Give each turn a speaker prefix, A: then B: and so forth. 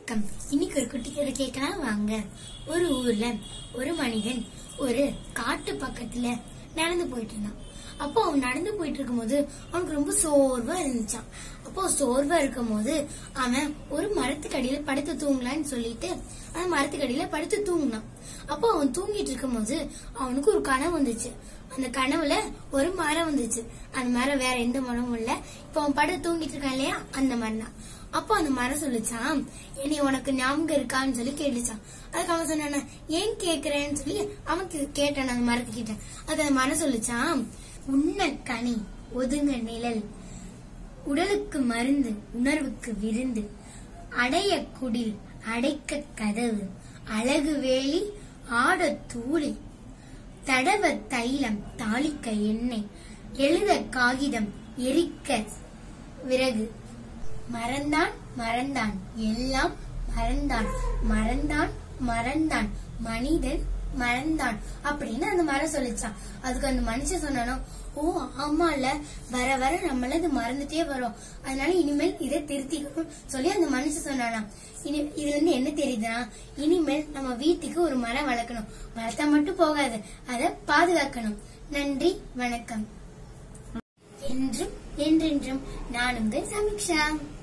A: வணக்கம் இன்னைக்கு ஒரு குட்டி கதை கேட்கலாம் வாங்க ஒரு ஊர்ல ஒரு மனிதன் ஒரு காட்டு பக்கத்துல நடந்து போயிட்டு இருந்தான் அப்போ அவன் நடந்து போயிட்டு இருக்கும்போது அவனுக்கு ரொம்ப சோர்வா இருந்துச்சான் அப்போ சோர்வா இருக்கும்போது அவன் ஒரு மரத்துக்கடியில படுத்து தூங்கலான்னு சொல்லிட்டு அந்த மரத்துக்கடியில படுத்து தூங்கினான் அப்போ அவன் தூங்கிட்டு இருக்கும்போது அவனுக்கு ஒரு கனவு வந்துச்சு அந்த கனவுல ஒரு மரம் வந்துச்சு அந்த மரம் வேற எந்த மரமும் இல்ல இப்ப அவன் படுத்து தூங்கிட்டு இருக்கான் இல்லையா அந்த மரம் தான் அப்போ அந்த மரம் சொல்லுச்சான் இனி உனக்கு ஞாபகம் இருக்கான்னு சொல்லி கேட்டுச்சான் அதுக்கு அவன் சொன்னான ஏன் கேக்குறேன்னு சொல்லி அவன் கே- கேட்டான் அந்த மரத்துக்கிட்ட அதுக்கு அந்த மரம் சொல்லுச்சான் உண்ண கனி ஒதுங்க நிழல் உடலுக்கு மருந்து உணர்வுக்கு விருந்து அடைய குடில் அடைக்க கதவு அழகு வேலி ஆட தூளி தடவ தைலம் தாளிக்க எண்ணெய் எழுத காகிதம் எரிக்க விறகு மறந்தான் மறந்தான் எல்லாம் மறந்தான் மறந்தான் மறந்தான் மனிதன் மறந்தான் அப்படின்னு அந்த மரம் சொல்லிச்சான் அதுக்கு அந்த மனுஷன் சொன்னானோ ஓ ஆமால வர வர நம்மள இது மறந்துட்டே வரோம் அதனால இனிமேல் இதை திருத்திக்கணும் சொல்லி அந்த மனுஷன் சொன்னானா இனி இதுல இருந்து என்ன தெரியுதுன்னா இனிமேல் நம்ம வீட்டுக்கு ஒரு மரம் வளர்க்கணும் வளர்த்தா மட்டும் போகாது அதை பாதுகாக்கணும் நன்றி வணக்கம் என்றும் என்றென்றும் நான் உங்கள் சமீக்ஷா